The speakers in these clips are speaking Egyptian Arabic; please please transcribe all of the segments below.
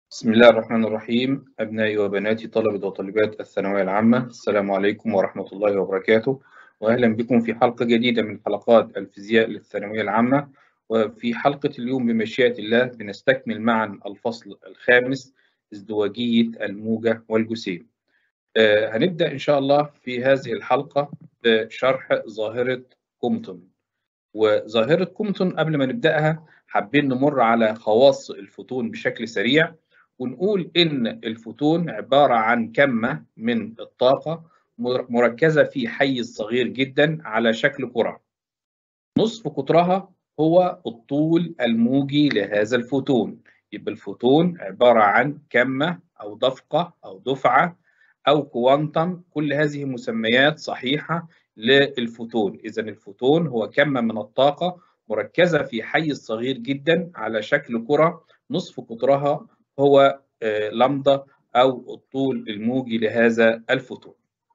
بسم الله الرحمن الرحيم أبنائي وبناتي طلبة وطالبات الثانوية العامة السلام عليكم ورحمة الله وبركاته وأهلا بكم في حلقة جديدة من حلقات الفيزياء للثانوية العامة وفي حلقة اليوم بمشيئة الله بنستكمل معا الفصل الخامس ازدواجية الموجة والجسيم آه هنبدأ إن شاء الله في هذه الحلقة بشرح ظاهرة كومتون وظاهرة كومتون قبل ما نبدأها حابين نمر على خواص الفوتون بشكل سريع ونقول إن الفوتون عبارة عن كمة من الطاقة مركزة في حيز صغير جدا على شكل كرة نصف قطرها هو الطول الموجي لهذا الفوتون يبقى الفوتون عبارة عن كمة أو دفقة أو دفعة أو كوانتم كل هذه مسميات صحيحة للفوتون إذا الفوتون هو كمة من الطاقة مركزة في حيز صغير جدا على شكل كرة نصف قطرها هو لمدة أو الطول الموجي لهذا الفوتون.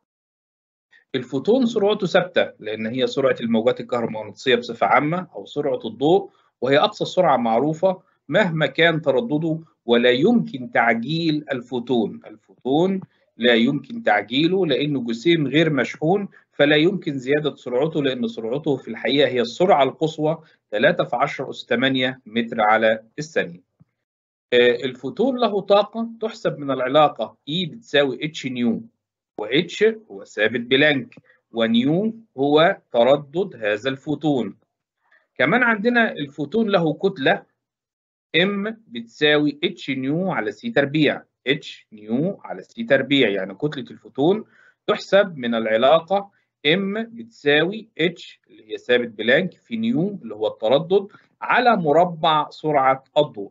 الفوتون سرعته ثابتة لأن هي سرعة الموجات الكهرومغناطيسية بصفة عامة أو سرعة الضوء وهي أقصى سرعة معروفة مهما كان تردده ولا يمكن تعجيل الفوتون، الفوتون لا يمكن تعجيله لأنه جسيم غير مشحون فلا يمكن زيادة سرعته لأن سرعته في الحقيقة هي السرعة القصوى 3 في 10 أس 8 متر على الثانية. الفوتون له طاقة تحسب من العلاقة E بتساوي اتش نيو واتش هو ثابت بلانك ونيو هو تردد هذا الفوتون كمان عندنا الفوتون له كتلة M بتساوي اتش نيو على سي تربيع اتش نيو على سي تربيع يعني كتلة الفوتون تحسب من العلاقة M بتساوي اتش اللي هي ثابت بلانك في نيو اللي هو التردد على مربع سرعة الضوء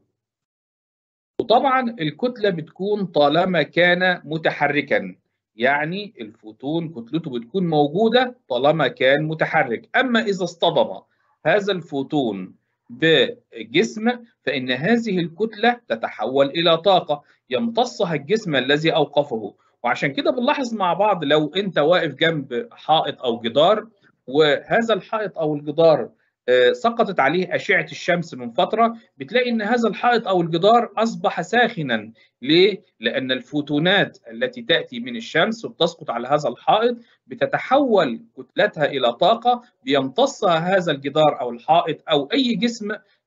وطبعا الكتلة بتكون طالما كان متحركا يعني الفوتون كتلته بتكون موجودة طالما كان متحرك أما إذا اصطدم هذا الفوتون بجسم فإن هذه الكتلة تتحول إلى طاقة يمتصها الجسم الذي أوقفه وعشان كده بنلاحظ مع بعض لو أنت واقف جنب حائط أو جدار وهذا الحائط أو الجدار سقطت عليه أشعة الشمس من فترة بتلاقي إن هذا الحائط أو الجدار أصبح ساخنا ليه؟ لأن الفوتونات التي تأتي من الشمس وبتسقط على هذا الحائط بتتحول كتلتها إلى طاقة بيمتصها هذا الجدار أو الحائط أو أي جسم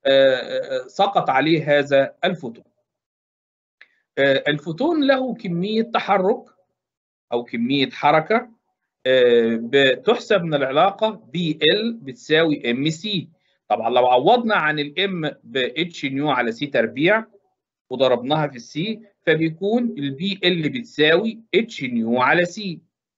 سقط عليه هذا الفوتون الفوتون له كمية تحرك أو كمية حركة بتحسب من العلاقة بي ال بتساوي ام سي طبعا لو عوضنا عن الام ب اتش نيو على سي تربيع وضربناها في السي فبيكون البي ال بتساوي اتش نيو على سي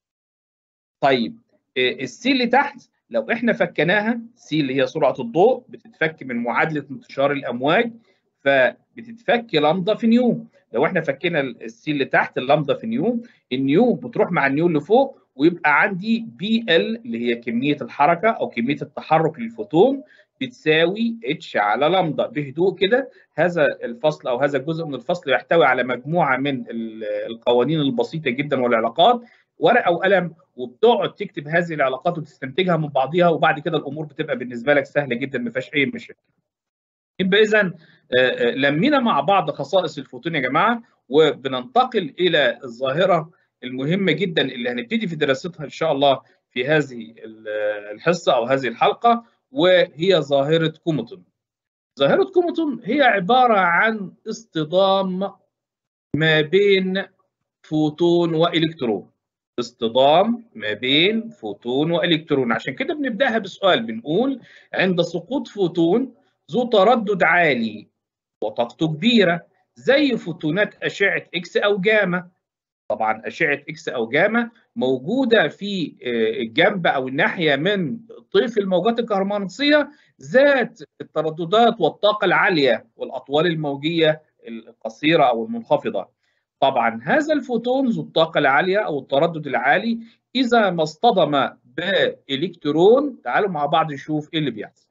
طيب السي اللي تحت لو احنا فكناها سي اللي هي سرعة الضوء بتتفك من معادلة انتشار الأمواج فبتتفك لامدا في نيو لو احنا فكينا السي اللي تحت اللامدا في نيو النيو بتروح مع النيو اللي فوق ويبقى عندي بي ال اللي هي كميه الحركه او كميه التحرك للفوتون بتساوي اتش على لامدا بهدوء كده هذا الفصل او هذا الجزء من الفصل يحتوي على مجموعه من القوانين البسيطه جدا والعلاقات ورقه وقلم وبتقعد تكتب هذه العلاقات وتستنتجها من بعضها وبعد كده الامور بتبقى بالنسبه لك سهله جدا ما فيهاش اي مشاكل. يبقى اذا لمينا مع بعض خصائص الفوتون يا جماعه وبننتقل الى الظاهره المهمه جدا اللي هنبتدي في دراستها ان شاء الله في هذه الحصه او هذه الحلقه وهي ظاهره كوموتون. ظاهره كوموتون هي عباره عن اصطدام ما بين فوتون والكترون. اصطدام ما بين فوتون والكترون عشان كده بنبداها بسؤال بنقول عند سقوط فوتون ذو تردد عالي وطاقته كبيره زي فوتونات اشعه اكس او جاما طبعا اشعه اكس او جاما موجوده في الجنب او الناحيه من طيف الموجات الكهرومغناطيسيه ذات الترددات والطاقه العاليه والاطوال الموجيه القصيره او المنخفضه. طبعا هذا الفوتون ذو الطاقه العاليه او التردد العالي اذا ما اصطدم بالكترون تعالوا مع بعض نشوف ايه اللي بيحصل.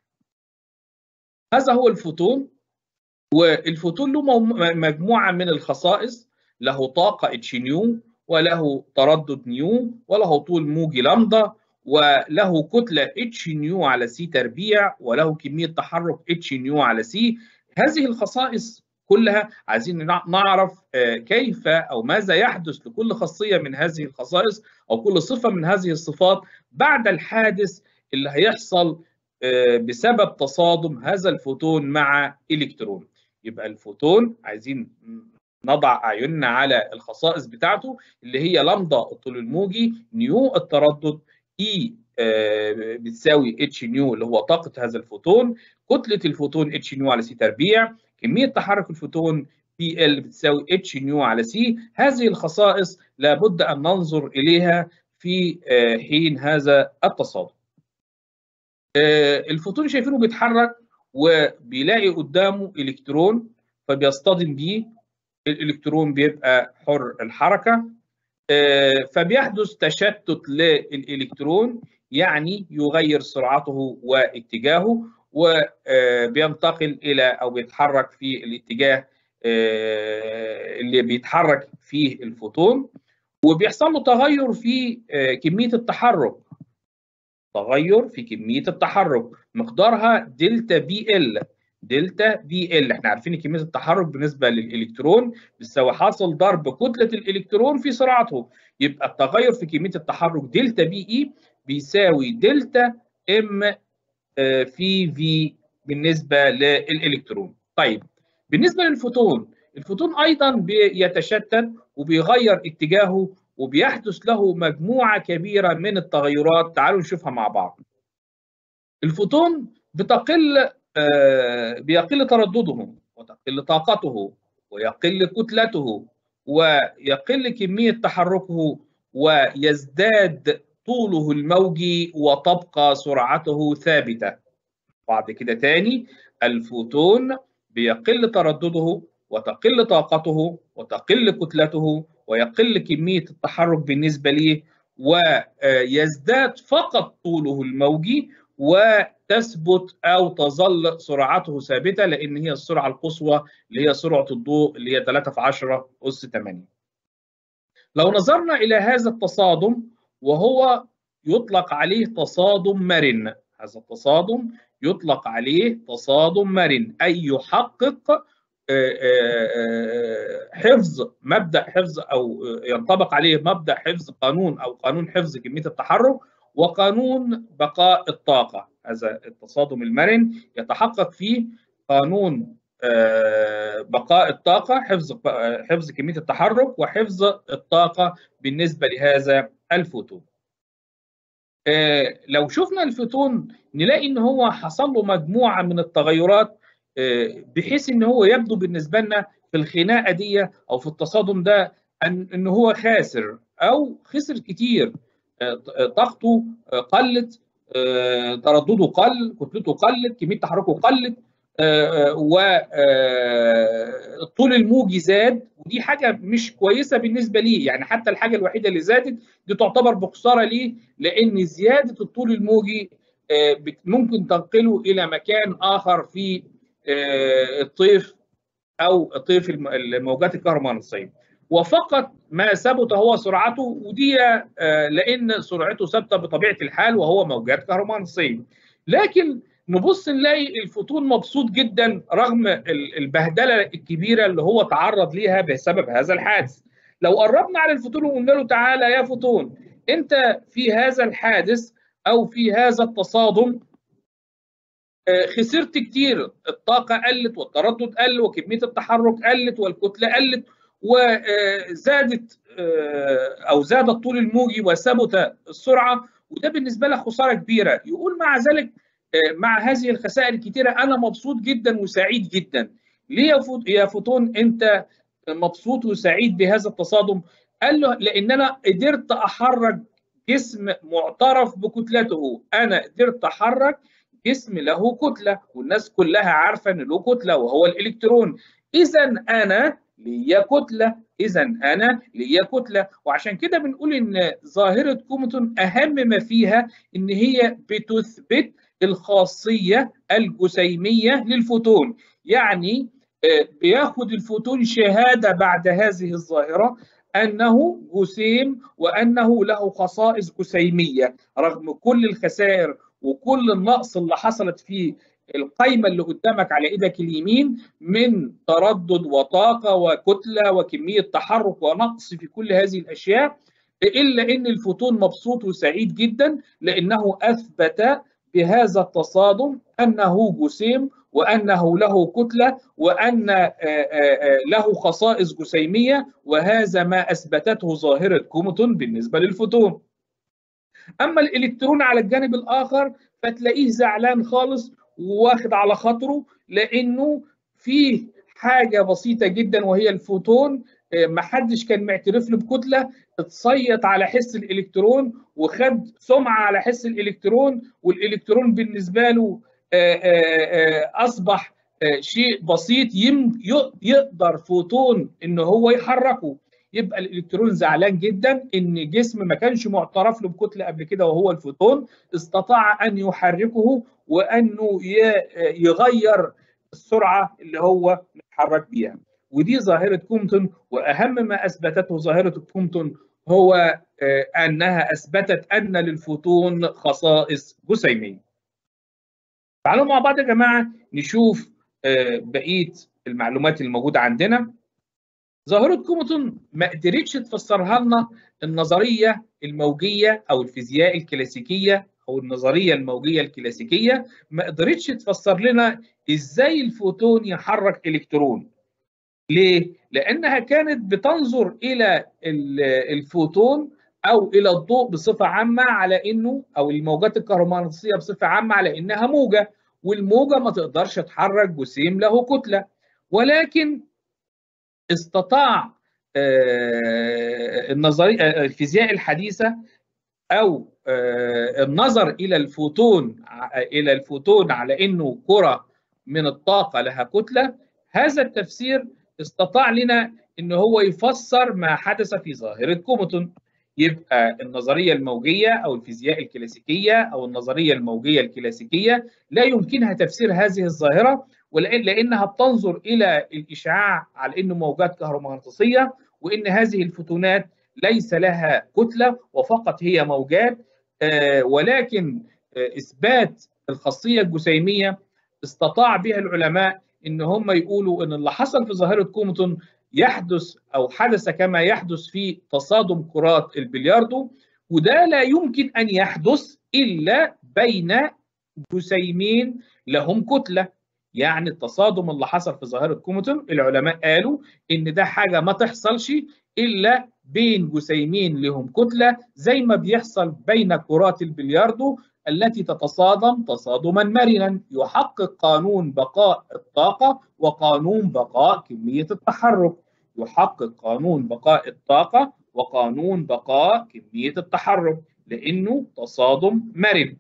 هذا هو الفوتون والفوتون له مجموعه من الخصائص له طاقة اتش نيو وله تردد نيو وله طول موجي لامدا وله كتلة اتش نيو على سي تربيع وله كمية تحرك اتش نيو على سي هذه الخصائص كلها عايزين نعرف كيف او ماذا يحدث لكل خاصيه من هذه الخصائص او كل صفه من هذه الصفات بعد الحادث اللي هيحصل بسبب تصادم هذا الفوتون مع الكترون يبقى الفوتون عايزين نضع اعيننا على الخصائص بتاعته اللي هي لامدا الطول الموجي نيو التردد اي بتساوي اتش نيو اللي هو طاقه هذا الفوتون كتله الفوتون اتش نيو على سي تربيع كميه تحرك الفوتون بي ال بتساوي اتش نيو على سي هذه الخصائص لابد ان ننظر اليها في حين هذا التصادم الفوتون شايفينه بيتحرك وبيلاقي قدامه الكترون فبيصطدم بيه الالكترون بيبقى حر الحركه فبيحدث تشتت للالكترون يعني يغير سرعته واتجاهه وبينتقل الى او بيتحرك في الاتجاه اللي بيتحرك فيه الفوتون وبيحصل له تغير في كميه التحرك تغير في كميه التحرك مقدارها دلتا بي ال دلتا بي ال احنا عارفين كميه التحرك بالنسبه للالكترون بتساوي حاصل ضرب كتله الالكترون في سرعته يبقى التغير في كميه التحرك دلتا بي اي بيساوي دلتا ام في في بالنسبه للالكترون طيب بالنسبه للفوتون الفوتون ايضا بيتشتت وبيغير اتجاهه وبيحدث له مجموعه كبيره من التغيرات تعالوا نشوفها مع بعض الفوتون بتقل بيقل تردده وتقل طاقته ويقل كتلته ويقل كمية تحركه ويزداد طوله الموجي وتبقى سرعته ثابتة بعد كده تاني الفوتون بيقل تردده وتقل طاقته وتقل كتلته ويقل كمية التحرك بالنسبة ليه ويزداد فقط طوله الموجي وتثبت او تظل سرعته ثابته لان هي السرعه القصوى اللي هي سرعه الضوء اللي هي 3 في 10 اس 8. لو نظرنا الى هذا التصادم وهو يطلق عليه تصادم مرن، هذا التصادم يطلق عليه تصادم مرن اي يحقق حفظ مبدا حفظ او ينطبق عليه مبدا حفظ قانون او قانون حفظ كميه التحرك وقانون بقاء الطاقة هذا التصادم المرن يتحقق فيه قانون بقاء الطاقة حفظ حفظ كمية التحرك وحفظ الطاقة بالنسبة لهذا الفوتون لو شفنا الفوتون نلاقي ان هو حصل له مجموعة من التغيرات بحيث ان هو يبدو بالنسبة لنا في الخناقة دي او في التصادم ده ان ان هو خاسر او خسر كتير طاقته قلت تردده قل كتلته قلت كميه تحركه قلت والطول الموجي زاد ودي حاجه مش كويسه بالنسبه ليه يعني حتى الحاجه الوحيده اللي زادت دي تعتبر بخساره ليه لان زياده الطول الموجي ممكن تنقله الى مكان اخر في الطيف او طيف الموجات الكهرومغناطيسيه وفقط ما ثبت هو سرعته ودي لان سرعته ثابته بطبيعه الحال وهو موجات كهرومغناطيسيه لكن نبص نلاقي الفوتون مبسوط جدا رغم البهدله الكبيره اللي هو تعرض ليها بسبب هذا الحادث لو قربنا على الفوتون وقلنا له تعالى يا فوتون انت في هذا الحادث او في هذا التصادم خسرت كتير الطاقه قلت والتردد قل وكميه التحرك قلت والكتله قلت وزادت او زاد الطول الموجي وثبت السرعه وده بالنسبه لك خساره كبيره يقول مع ذلك مع هذه الخسائر الكتيره انا مبسوط جدا وسعيد جدا ليه يا فوتون انت مبسوط وسعيد بهذا التصادم قال له لان انا قدرت احرك جسم معترف بكتلته انا قدرت احرك جسم له كتله والناس كلها عارفه ان له كتله وهو الالكترون اذا انا ليا كتله اذا انا ليا كتله وعشان كده بنقول ان ظاهره كومتون اهم ما فيها ان هي بتثبت الخاصيه الجسيميه للفوتون يعني بياخد الفوتون شهاده بعد هذه الظاهره انه جسيم وانه له خصائص جسيميه رغم كل الخسائر وكل النقص اللي حصلت في القايمه اللي قدامك على ايدك اليمين من تردد وطاقه وكتله وكميه تحرك ونقص في كل هذه الاشياء الا ان الفوتون مبسوط وسعيد جدا لانه اثبت بهذا التصادم انه جسيم وانه له كتله وان له خصائص جسيميه وهذا ما اثبتته ظاهره كوموتون بالنسبه للفوتون. اما الالكترون على الجانب الاخر فتلاقيه زعلان خالص واخد على خاطره لانه فيه حاجه بسيطه جدا وهي الفوتون ما حدش كان معترف له بكتله اتصيط على حس الالكترون وخد سمعه على حس الالكترون والالكترون بالنسبه له اصبح شيء بسيط يقدر فوتون ان هو يحركه يبقى الالكترون زعلان جدا ان جسم ما كانش معترف له بكتله قبل كده وهو الفوتون استطاع ان يحركه وانه يغير السرعه اللي هو متحرك بيها ودي ظاهره كومتون واهم ما اثبتته ظاهره كومتون هو انها اثبتت ان للفوتون خصائص جسيميه. تعالوا مع بعض يا جماعه نشوف بقيه المعلومات الموجوده عندنا. ظاهره كومتون ما قدرتش تفسرها لنا النظريه الموجيه او الفيزياء الكلاسيكيه او النظريه الموجيه الكلاسيكيه ما قدرتش تفسر لنا ازاي الفوتون يحرك الكترون. ليه؟ لأنها كانت بتنظر إلى الفوتون أو إلى الضوء بصفة عامة على إنه أو الموجات الكهرومغناطيسية بصفة عامة على إنها موجة والموجة ما تقدرش تحرك جسيم له كتلة ولكن استطاع النظرية الفيزياء الحديثة أو النظر إلى الفوتون إلى الفوتون على إنه كرة من الطاقة لها كتلة هذا التفسير استطاع لنا ان هو يفسر ما حدث في ظاهره كوموتون يبقى النظريه الموجيه او الفيزياء الكلاسيكيه او النظريه الموجيه الكلاسيكيه لا يمكنها تفسير هذه الظاهره ولان لانها بتنظر الى الاشعاع على انه موجات كهرومغناطيسيه وان هذه الفوتونات ليس لها كتله وفقط هي موجات ولكن اثبات الخاصيه الجسيميه استطاع بها العلماء ان هم يقولوا ان اللي حصل في ظاهره كوموتون يحدث او حدث كما يحدث في تصادم كرات البلياردو وده لا يمكن ان يحدث الا بين جسيمين لهم كتله يعني التصادم اللي حصل في ظاهره كوموتون العلماء قالوا ان ده حاجه ما تحصلش الا بين جسيمين لهم كتله زي ما بيحصل بين كرات البلياردو التي تتصادم تصادما مرنا يحقق قانون بقاء الطاقة وقانون بقاء كمية التحرك يحقق قانون بقاء الطاقة وقانون بقاء كمية التحرك لأنه تصادم مرن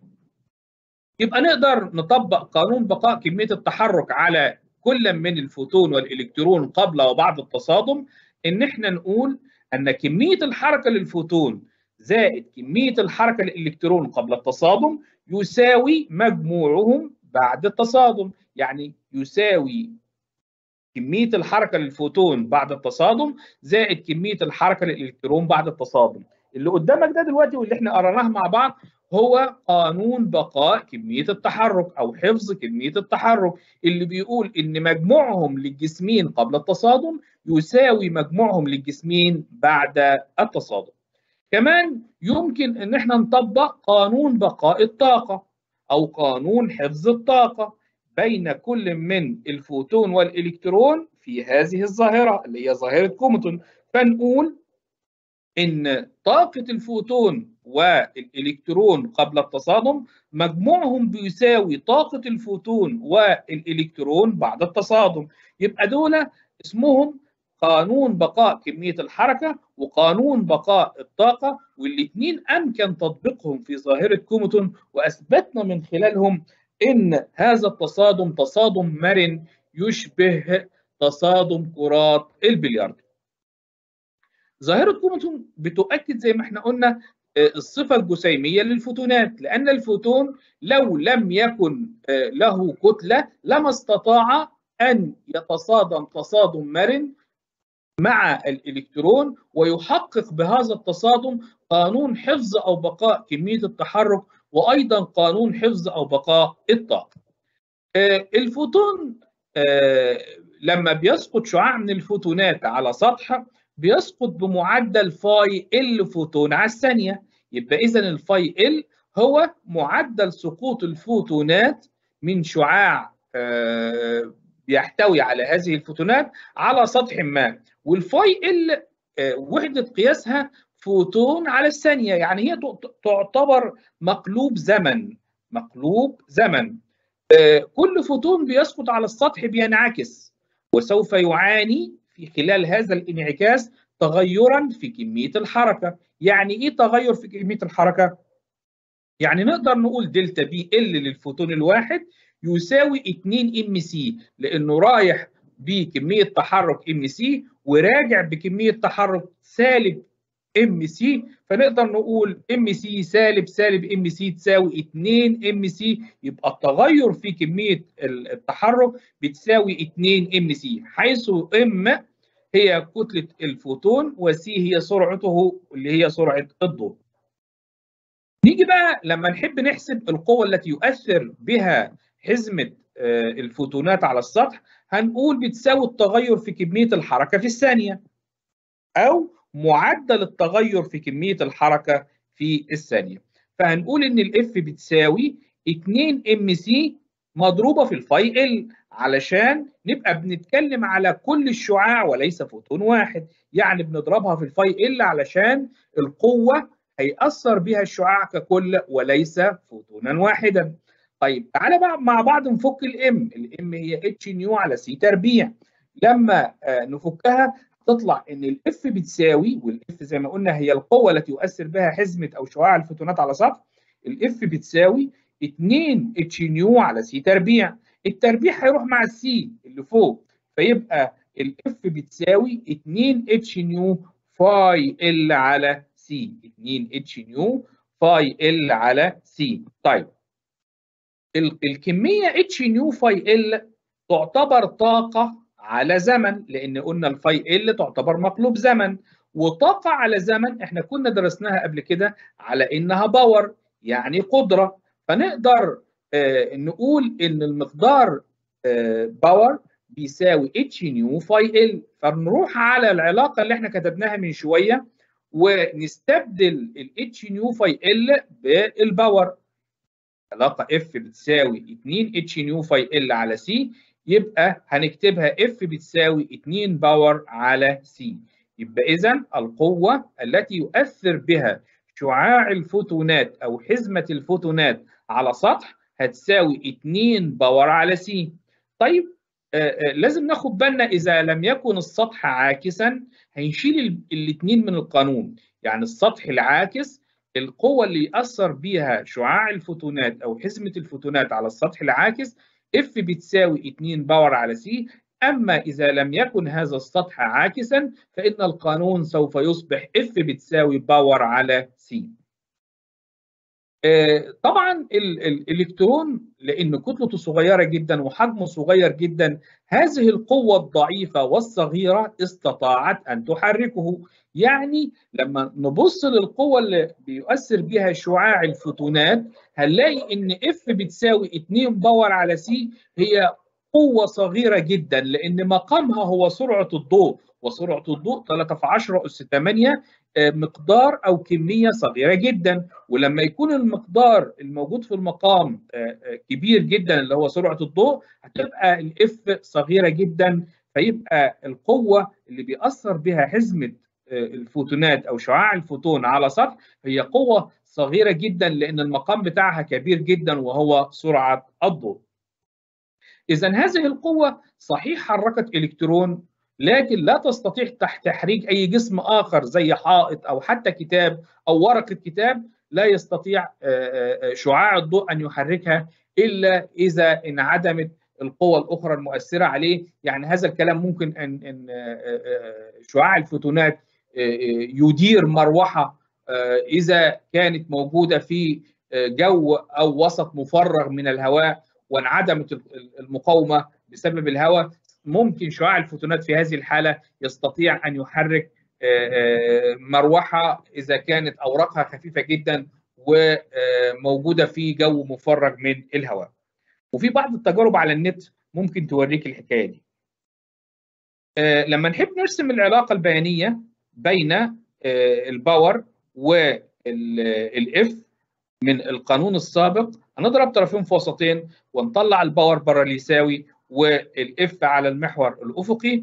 يبقى نقدر نطبق قانون بقاء كمية التحرك على كل من الفوتون والإلكترون قبل وبعد التصادم إن إحنا نقول أن كمية الحركة للفوتون زائد كمية الحركة للإلكترون قبل التصادم يساوي مجموعهم بعد التصادم يعني يساوي كمية الحركة للفوتون بعد التصادم زائد كمية الحركة للإلكترون بعد التصادم اللي قدامك ده دلوقتي واللي احنا قرأناه مع بعض هو قانون بقاء كمية التحرك أو حفظ كمية التحرك اللي بيقول إن مجموعهم للجسمين قبل التصادم يساوي مجموعهم للجسمين بعد التصادم كمان يمكن ان احنا نطبق قانون بقاء الطاقة او قانون حفظ الطاقة بين كل من الفوتون والالكترون في هذه الظاهرة اللي هي ظاهرة كوموتون فنقول ان طاقة الفوتون والالكترون قبل التصادم مجموعهم بيساوي طاقة الفوتون والالكترون بعد التصادم يبقى دول اسمهم قانون بقاء كمية الحركة وقانون بقاء الطاقة والاثنين أمكن تطبيقهم في ظاهرة كوموتون وأثبتنا من خلالهم إن هذا التصادم تصادم مرن يشبه تصادم كرات البلياردو. ظاهرة كوموتون بتؤكد زي ما احنا قلنا الصفة الجسيمية للفوتونات لأن الفوتون لو لم يكن له كتلة لما استطاع أن يتصادم تصادم مرن مع الإلكترون ويحقق بهذا التصادم قانون حفظ أو بقاء كمية التحرك وأيضا قانون حفظ أو بقاء الطاقة. الفوتون لما بيسقط شعاع من الفوتونات على سطح بيسقط بمعدل فاي ال فوتون على الثانيه يبقى اذا الفاي ال هو معدل سقوط الفوتونات من شعاع بيحتوي على هذه الفوتونات على سطح ما والفاي ال وحده قياسها فوتون على الثانيه يعني هي تعتبر مقلوب زمن مقلوب زمن كل فوتون بيسقط على السطح بينعكس وسوف يعاني في خلال هذا الانعكاس تغيرا في كميه الحركه يعني ايه تغير في كميه الحركه يعني نقدر نقول دلتا بي ال للفوتون الواحد يساوي 2 ام سي لانه رايح بكميه تحرك ام سي وراجع بكميه تحرك سالب ام سي فنقدر نقول ام سي سالب سالب ام سي تساوي 2 ام سي يبقى التغير في كميه التحرك بتساوي 2 ام سي حيث ام هي كتله الفوتون وسي هي سرعته اللي هي سرعه الضوء. نيجي بقى لما نحب نحسب القوه التي يؤثر بها حزمه الفوتونات على السطح هنقول بتساوي التغير في كميه الحركه في الثانيه او معدل التغير في كميه الحركه في الثانيه فهنقول ان الاف بتساوي 2 ام سي مضروبه في الفاي ال علشان نبقى بنتكلم على كل الشعاع وليس فوتون واحد يعني بنضربها في الفاي ال علشان القوه هيأثر بها الشعاع ككل وليس فوتونا واحدا طيب تعالى بقى مع بعض نفك الام الام هي اتش نيو على سي تربيع لما نفكها تطلع ان الاف بتساوي والاف زي ما قلنا هي القوه التي يؤثر بها حزمه او شعاع الفوتونات على سطح الاف بتساوي 2 اتش نيو على سي تربيع التربيع هيروح مع السي اللي فوق فيبقى الاف بتساوي 2 اتش نيو فاي ال على سي 2 اتش نيو فاي ال على سي طيب الكميه اتش نيو فاي ال تعتبر طاقه على زمن لان قلنا الفاي ال تعتبر مقلوب زمن وطاقه على زمن احنا كنا درسناها قبل كده على انها باور يعني قدره فنقدر آه نقول ان المقدار آه باور بيساوي اتش نيو فاي ال فنروح على العلاقه اللي احنا كتبناها من شويه ونستبدل الاتش نيو فاي ال بالباور علاقه اف بتساوي 2 اتش نيو فاي ال على سي يبقى هنكتبها اف بتساوي 2 باور على سي يبقى اذا القوه التي يؤثر بها شعاع الفوتونات او حزمه الفوتونات على سطح هتساوي 2 باور على سي طيب آه آه لازم ناخد بالنا اذا لم يكن السطح عاكسا هنشيل الاثنين من القانون يعني السطح العاكس القوه اللي ياثر بيها شعاع الفوتونات او حزمه الفوتونات على السطح العاكس اف بتساوي 2 باور على سي اما اذا لم يكن هذا السطح عاكسا فان القانون سوف يصبح اف بتساوي باور على سي طبعا الالكترون لان كتلته صغيره جدا وحجمه صغير جدا هذه القوه الضعيفه والصغيره استطاعت ان تحركه يعني لما نبص للقوه اللي بيؤثر بها شعاع الفوتونات هنلاقي ان اف بتساوي 2 باور على سي هي قوه صغيره جدا لان مقامها هو سرعه الضوء وسرعه الضوء 3 في 10 اس 8 مقدار او كميه صغيره جدا ولما يكون المقدار الموجود في المقام كبير جدا اللي هو سرعه الضوء هتبقى الاف صغيره جدا فيبقى القوه اللي بيأثر بها حزمه الفوتونات او شعاع الفوتون على سطح هي قوه صغيره جدا لان المقام بتاعها كبير جدا وهو سرعه الضوء. اذا هذه القوه صحيح حركت الكترون لكن لا تستطيع تحريك اي جسم اخر زي حائط او حتى كتاب او ورقه كتاب لا يستطيع شعاع الضوء ان يحركها الا اذا انعدمت القوى الاخرى المؤثره عليه يعني هذا الكلام ممكن ان ان شعاع الفوتونات يدير مروحه اذا كانت موجوده في جو او وسط مفرغ من الهواء وانعدمت المقاومه بسبب الهواء ممكن شعاع الفوتونات في هذه الحاله يستطيع ان يحرك مروحه اذا كانت اوراقها خفيفه جدا وموجوده في جو مفرغ من الهواء. وفي بعض التجارب على النت ممكن توريك الحكايه دي آه لما نحب نرسم العلاقه البيانيه بين آه الباور والاف من القانون السابق هنضرب طرفين في وسطين ونطلع الباور بره اللي يساوي والاف على المحور الافقي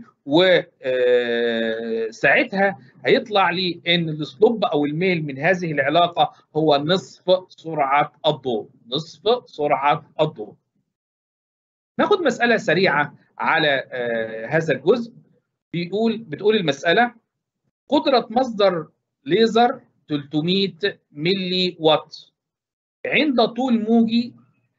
وساعتها هيطلع لي ان السلوب او الميل من هذه العلاقه هو نصف سرعه الضوء نصف سرعه الضوء ناخد مساله سريعه على هذا الجزء بيقول بتقول المساله قدره مصدر ليزر 300 ملي وات عند طول موجي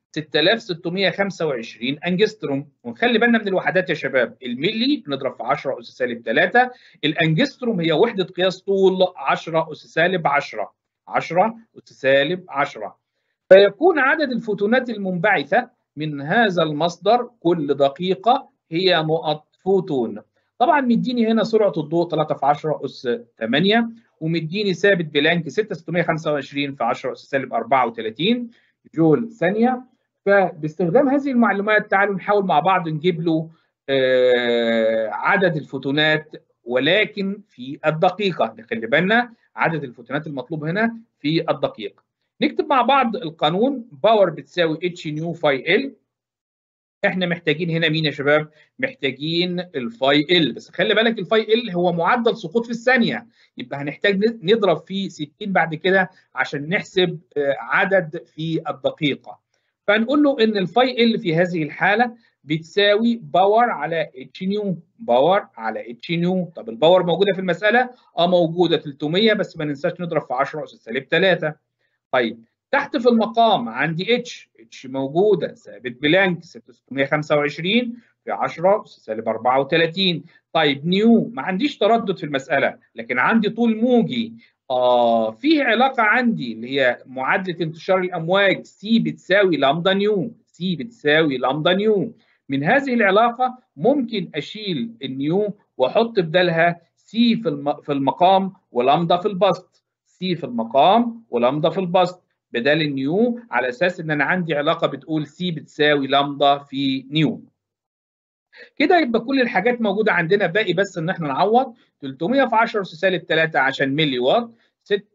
6625 انجستروم ونخلي بالنا من الوحدات يا شباب الملي بنضرب في 10 اس سالب 3 الانجستروم هي وحده قياس طول 10 اس سالب 10 10 اس سالب 10 فيكون عدد الفوتونات المنبعثه من هذا المصدر كل دقيقه هي نقط فوتون طبعا مديني هنا سرعه الضوء 3 في 10 اس 8 ومديني ثابت بلانك 6625 في 10 اس سالب 34 جول ثانيه فباستخدام هذه المعلومات تعالوا نحاول مع بعض نجيب له آه عدد الفوتونات ولكن في الدقيقة نخلي بالنا عدد الفوتونات المطلوب هنا في الدقيقة نكتب مع بعض القانون باور بتساوي اتش نيو فاي ال احنا محتاجين هنا مين يا شباب محتاجين الفاي ال بس خلي بالك الفاي ال هو معدل سقوط في الثانيه يبقى هنحتاج نضرب فيه 60 بعد كده عشان نحسب عدد في الدقيقه فنقول له ان الفاي ال في هذه الحاله بتساوي باور على اتش نيو باور على اتش نيو طب الباور موجوده في المساله اه موجوده 300 بس ما ننساش نضرب في 10 اس سالب 3 طيب تحت في المقام عندي اتش اتش موجوده ثابت بلانك 625 في 10 سالب 34 طيب نيو ما عنديش تردد في المساله لكن عندي طول موجي آه فيه علاقه عندي اللي هي معادله انتشار الامواج سي بتساوي لامدا نيو سي بتساوي لامدا نيو من هذه العلاقه ممكن اشيل النيو واحط بدالها سي في في المقام ولامدا في البسط سي في المقام ولامدا في البسط بدال النيو على اساس ان انا عندي علاقه بتقول سي بتساوي لامدا في نيو كده يبقى كل الحاجات موجوده عندنا باقي بس ان احنا نعوض 300 في 10 اس سالب 3 عشان ملي وات 6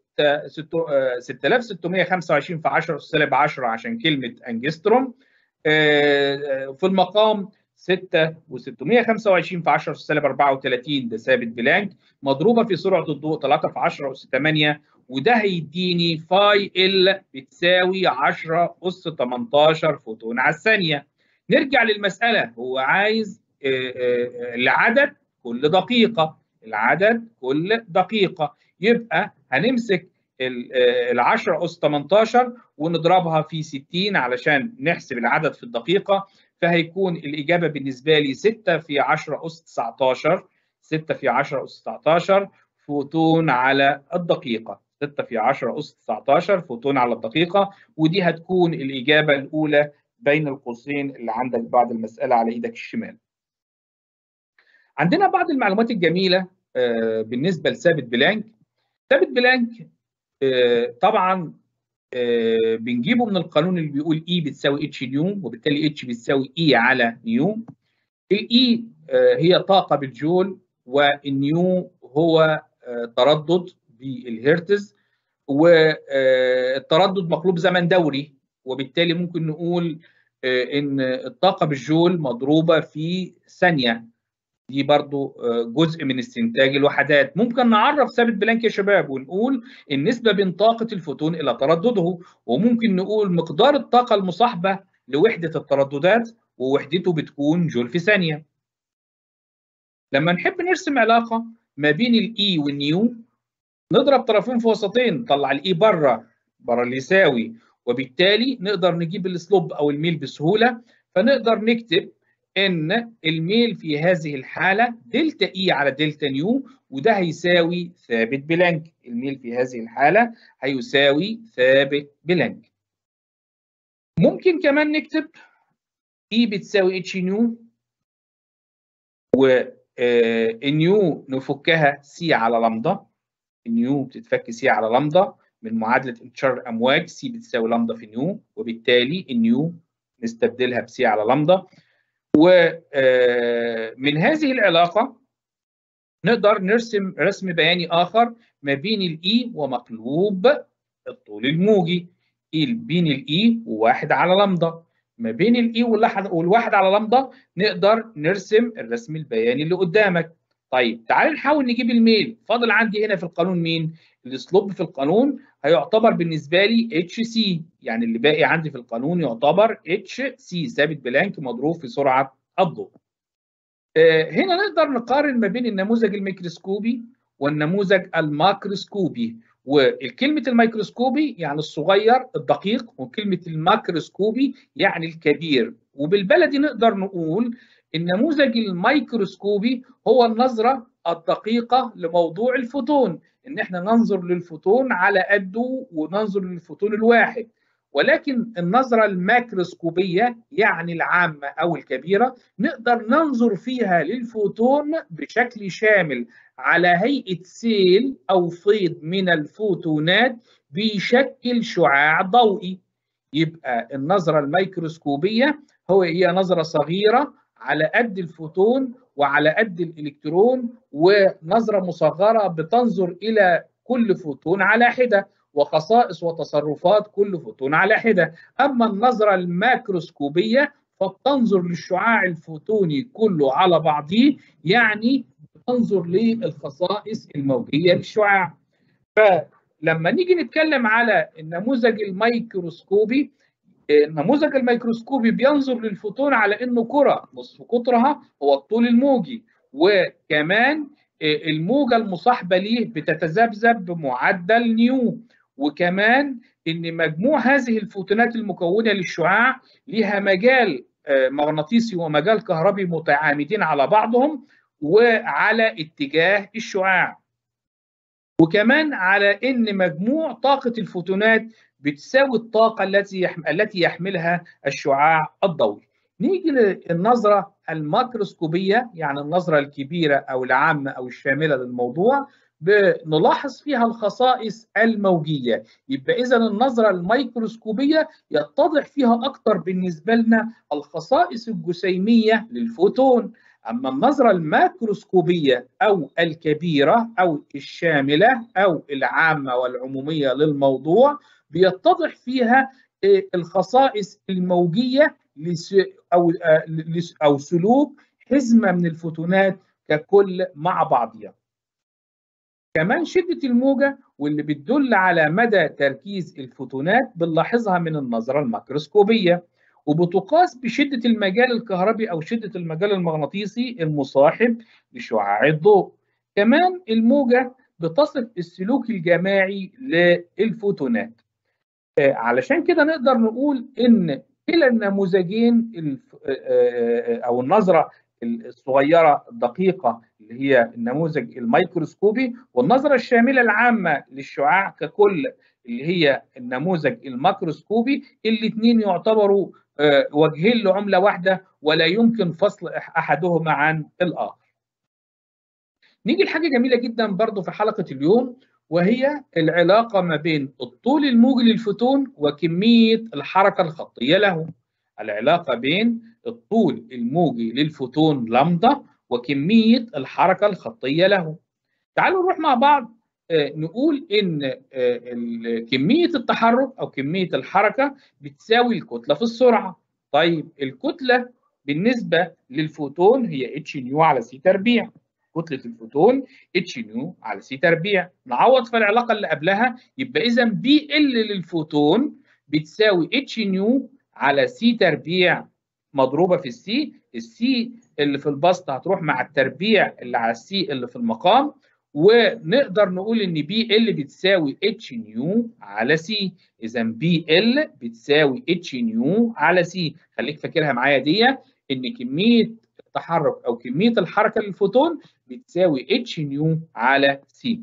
6625 في 10 اس سالب 10 عشان كلمه انجستروم في المقام 6 و625 في 10 اس سالب 34 ده ثابت بلانك مضروبه في سرعه الضوء 3 في 10 اس 8 وده هيديني فاي ال بتساوي 10 اس 18 فوتون على الثانيه نرجع للمساله هو عايز العدد كل دقيقه العدد كل دقيقه يبقى هنمسك ال 10 اس 18 ونضربها في 60 علشان نحسب العدد في الدقيقه فهيكون الاجابه بالنسبه لي 6 في 10 اس 19 6 في 10 اس 19 فوتون على الدقيقه 6 في 10 اس 19 فوتون على الدقيقه ودي هتكون الاجابه الاولى بين القوسين اللي عندك بعد المساله على ايدك الشمال. عندنا بعض المعلومات الجميله بالنسبه لثابت بلانك. ثابت بلانك طبعا بنجيبه من القانون اللي بيقول اي بتساوي اتش نيو وبالتالي اتش بتساوي اي على نيو. الاي هي طاقه بالجول والنيو هو تردد بالهرتز والتردد مقلوب زمن دوري وبالتالي ممكن نقول ان الطاقه بالجول مضروبه في ثانيه دي برضو جزء من استنتاج الوحدات ممكن نعرف ثابت بلانك يا شباب ونقول النسبه بين طاقه الفوتون الى تردده وممكن نقول مقدار الطاقه المصاحبه لوحده الترددات ووحدته بتكون جول في ثانيه لما نحب نرسم علاقه ما بين الاي والنيو نضرب طرفين في وسطين نطلع الاي بره بره اللي يساوي وبالتالي نقدر نجيب السلوب او الميل بسهوله فنقدر نكتب ان الميل في هذه الحاله دلتا اي على دلتا نيو وده هيساوي ثابت بلانك الميل في هذه الحاله هيساوي ثابت بلانك ممكن كمان نكتب اي بتساوي اتش نيو والنيو نفكها سي على لامدا النيو بتتفك سي على لامدا من معادله انتشار الامواج سي بتساوي لامدا في نيو وبالتالي النيو نستبدلها بسي على لامدا ومن هذه العلاقة نقدر نرسم رسم بياني آخر ما بين الإي ومقلوب الطول الموجي بين الإي وواحد على لامدا ما بين الإي والواحد على لامدا نقدر نرسم الرسم البياني اللي قدامك طيب تعال نحاول نجيب الميل فاضل عندي هنا في القانون مين الاسلوب في القانون هيعتبر بالنسبه لي اتش سي يعني اللي باقي عندي في القانون يعتبر اتش سي ثابت بلانك مضروب في سرعه الضوء آه هنا نقدر نقارن ما بين النموذج الميكروسكوبي والنموذج الماكروسكوبي وكلمة الميكروسكوبي يعني الصغير الدقيق وكلمة الماكروسكوبي يعني الكبير وبالبلدي نقدر نقول النموذج الميكروسكوبي هو النظرة الدقيقة لموضوع الفوتون ان احنا ننظر للفوتون على قده وننظر للفوتون الواحد ولكن النظرة الماكروسكوبية يعني العامة أو الكبيرة نقدر ننظر فيها للفوتون بشكل شامل على هيئة سيل أو فيض من الفوتونات بيشكل شعاع ضوئي يبقى النظرة الميكروسكوبية هو هي نظرة صغيرة على قد الفوتون وعلى قد الإلكترون ونظرة مصغرة بتنظر إلى كل فوتون على حدة وخصائص وتصرفات كل فوتون على حدة أما النظرة الماكروسكوبية فبتنظر للشعاع الفوتوني كله على بعضه يعني تنظر للخصائص الموجية للشعاع فلما نيجي نتكلم على النموذج الميكروسكوبي النموذج الميكروسكوبي بينظر للفوتون على انه كره نصف قطرها هو الطول الموجي وكمان الموجه المصاحبه ليه بتتذبذب بمعدل نيو وكمان ان مجموع هذه الفوتونات المكونه للشعاع لها مجال مغناطيسي ومجال كهربي متعامدين على بعضهم وعلى اتجاه الشعاع وكمان على ان مجموع طاقه الفوتونات بتساوي الطاقه التي التي يحملها الشعاع الضوئي نيجي للنظره الماكروسكوبيه يعني النظره الكبيره او العامه او الشامله للموضوع بنلاحظ فيها الخصائص الموجيه يبقى اذا النظره الميكروسكوبيه يتضح فيها اكثر بالنسبه لنا الخصائص الجسيميه للفوتون اما النظره الماكروسكوبيه او الكبيره او الشامله او العامه والعموميه للموضوع بيتضح فيها الخصائص الموجيه او او سلوك حزمه من الفوتونات ككل مع بعضها. كمان شده الموجه واللي بتدل على مدى تركيز الفوتونات بنلاحظها من النظره الماكروسكوبيه وبتقاس بشده المجال الكهربي او شده المجال المغناطيسي المصاحب لشعاع الضوء. كمان الموجه بتصف السلوك الجماعي للفوتونات. علشان كده نقدر نقول ان كلا النموذجين او النظره الصغيره الدقيقه اللي هي النموذج الميكروسكوبي والنظره الشامله العامه للشعاع ككل اللي هي النموذج الماكروسكوبي الاثنين يعتبروا وجهين لعمله واحده ولا يمكن فصل احدهما عن الاخر. نيجي لحاجه جميله جدا برضو في حلقه اليوم وهي العلاقة ما بين الطول الموجي للفوتون وكمية الحركة الخطية له العلاقة بين الطول الموجي للفوتون لامدا وكمية الحركة الخطية له تعالوا نروح مع بعض نقول إن كمية التحرك أو كمية الحركة بتساوي الكتلة في السرعة طيب الكتلة بالنسبة للفوتون هي اتش نيو على سي تربيع كتله الفوتون اتش نيو على سي تربيع نعوض في العلاقه اللي قبلها يبقى اذا بي ال للفوتون بتساوي اتش نيو على سي تربيع مضروبه في السي السي اللي في البسط هتروح مع التربيع اللي على السي اللي في المقام ونقدر نقول ان بي ال بتساوي اتش نيو على سي اذا بي ال بتساوي اتش نيو على سي خليك فاكرها معايا دي ان كميه التحرك او كميه الحركه للفوتون بتساوي اتش نيو على سي.